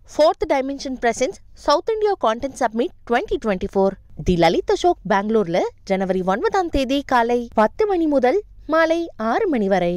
Fourth Dimension presents South India Content Summit 2024 தி லலித் அசோக் பெங்களூர்ல ஜனவரி ஒன்பதாம் தேதி காலை பத்து மணி முதல் மாலை ஆறு மணி வரை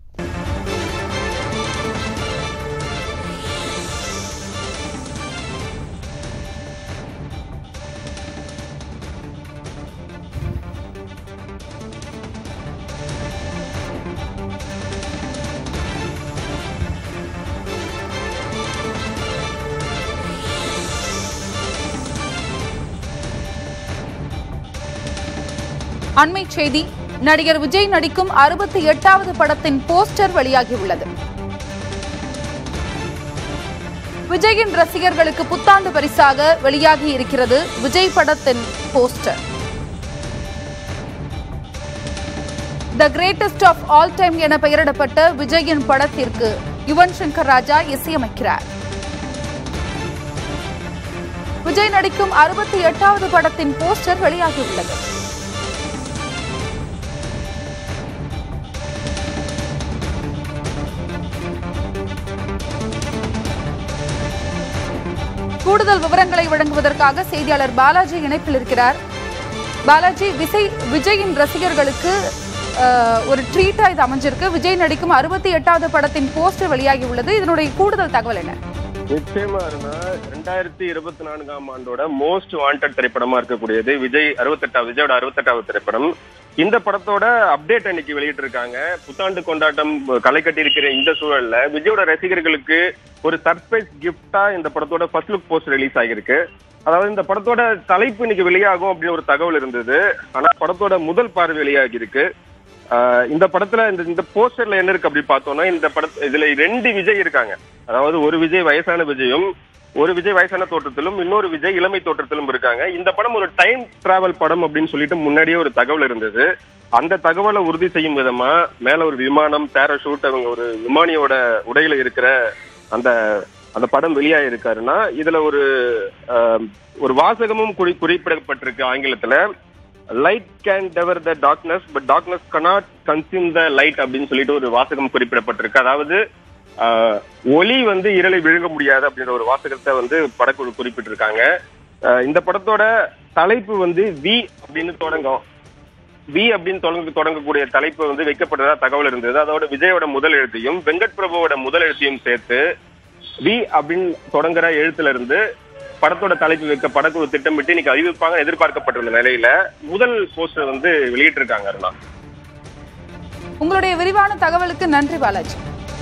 அண்மை செய்தி நடிகர் விஜய் நடிக்கும் அறுபத்தி எட்டாவது படத்தின் போஸ்டர் வெளியாகியுள்ளது விஜயின் ரசிகர்களுக்கு புத்தாண்டு பரிசாக வெளியாகி இருக்கிறது விஜய் படத்தின் poster the greatest of all time என பெயரிடப்பட்ட விஜயின் படத்திற்கு யுவன் சங்கர் ராஜா இசையமைக்கிறார் விஜய் நடிக்கும் அறுபத்தி எட்டாவது படத்தின் போஸ்டர் வெளியாகியுள்ளது கூடுதல் விவரங்களை வழங்குவதற்காக செய்தியாளர் பாலாஜி இணைப்பில் இருக்கிறார் பாலாஜி விஜய் விஜயின் ரசிகர்களுக்கு அஹ், ஒரு ட்ரீட்டா இது அமைஞ்சிருக்கு விஜய் நடிக்கும் அறுபத்தி எட்டாவது படத்தின் போஸ்டர் வெளியாகி உள்ளது இதனுடைய கூடுதல் தகவல் என்ன நிச்சயமா இருந்தா ரெண்டாயிரத்தி இருபத்தி நான்காம் ஆண்டோட மோஸ்ட் வாண்டட் திரைப்படமா இருக்கக்கூடியது விஜய் அறுபத்தெட்டாவது விஜயோட அறுபத்தெட்டாவது திரைப்படம் இந்த படத்தோட அப்டேட் அன்னைக்கு வெளியிட்டு இருக்காங்க புத்தாண்டு கொண்டாட்டம் களை கட்டி இருக்கிற இந்த சூழல்ல விஜயோட ரசிகர்களுக்கு ஒரு சர்ப்ரைஸ் கிஃப்டா இந்த படத்தோட ஃபர்ஸ்ட் லுக் போஸ்ட் ரிலீஸ் ஆகிருக்கு அதாவது இந்த படத்தோட தலைப்பு இன்னைக்கு வெளியாகும் அப்படின்னு ஒரு தகவல் இருந்தது ஆனா படத்தோட முதல் பார்வை வெளியாகி இருக்கு ஆஹ் இந்த படத்துல இந்த இந்த போஸ்டர்ல என்ன இருக்கு அப்படி பார்த்தோம்னா இந்த படத்து இதுல ரெண்டு விஜய் இருக்காங்க அதாவது ஒரு விஜய் வயசான விஜயும் ஒரு விஜய் வயசான தோற்றத்திலும் இன்னொரு விஜய் இளமை தோற்றத்திலும் இருக்காங்க இந்த படம் ஒரு டைம் டிராவல் படம் அப்படின்னு சொல்லிட்டு முன்னாடியே ஒரு தகவல் இருந்தது அந்த தகவலை உறுதி செய்யும் விதமா மேல ஒரு விமானம் பேராஷூட் அவங்க ஒரு விமானியோட உடையில இருக்கிற அந்த அந்த படம் வெளியாயிருக்காருன்னா இதுல ஒரு ஆஹ், ஒரு வாசகமும் குறி குறிப்பிடப்பட்டிருக்கு ஆங்கிலத்துல light can devour the darkness but darkness cannot consume the light அப்படின்னு சொல்லிட்டு ஒரு வாசகம் குறிப்பிடப்பட்டிருக்கு அதாவது ஆஹ், ஒளி வந்து இருளை விழுங்க முடியாது அப்படின்ற ஒரு வாசகத்தை வந்து படக்குழு குறிப்பிட்டிருக்காங்க ஆஹ், இந்த படத்தோட தலைப்பு வந்து வி அப்படின்னு தொடங்கும் வி அப்படின்னு தொடங்க தொடங்கக்கூடிய தலைப்பு வந்து வைக்கப்பட்டதா தகவல் இருந்தது அதோட விஜயோட முதல் எழுத்தையும் வெங்கட் பிரபுவோட முதல் எழுத்தையும் சேர்த்து வி அப்படின்னு தொடங்குற எழுத்துல இருந்து படத்தோட தலைப்பு வைக்க படக்குழு திட்டமிட்டு இன்னைக்கு அறிவிப்பாங்க எதிர்பார்க்கப்பட்டுள்ள நிலையில முதல் போஸ்டர் வந்து வெளியிட்டிருக்காங்க அருணா உங்களுடைய விரிவான தகவலுக்கு நன்றி Balaji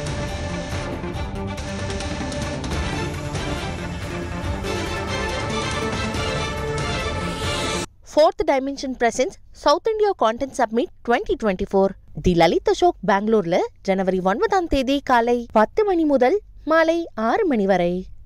Fourth Dimension presents South India Content Summit 2024 தி லலித் அசோக் பெங்களூர்ல ஜனவரி ஒன்பதாம் தேதி காலை பத்து மணி முதல் மாலை ஆறு மணி வரை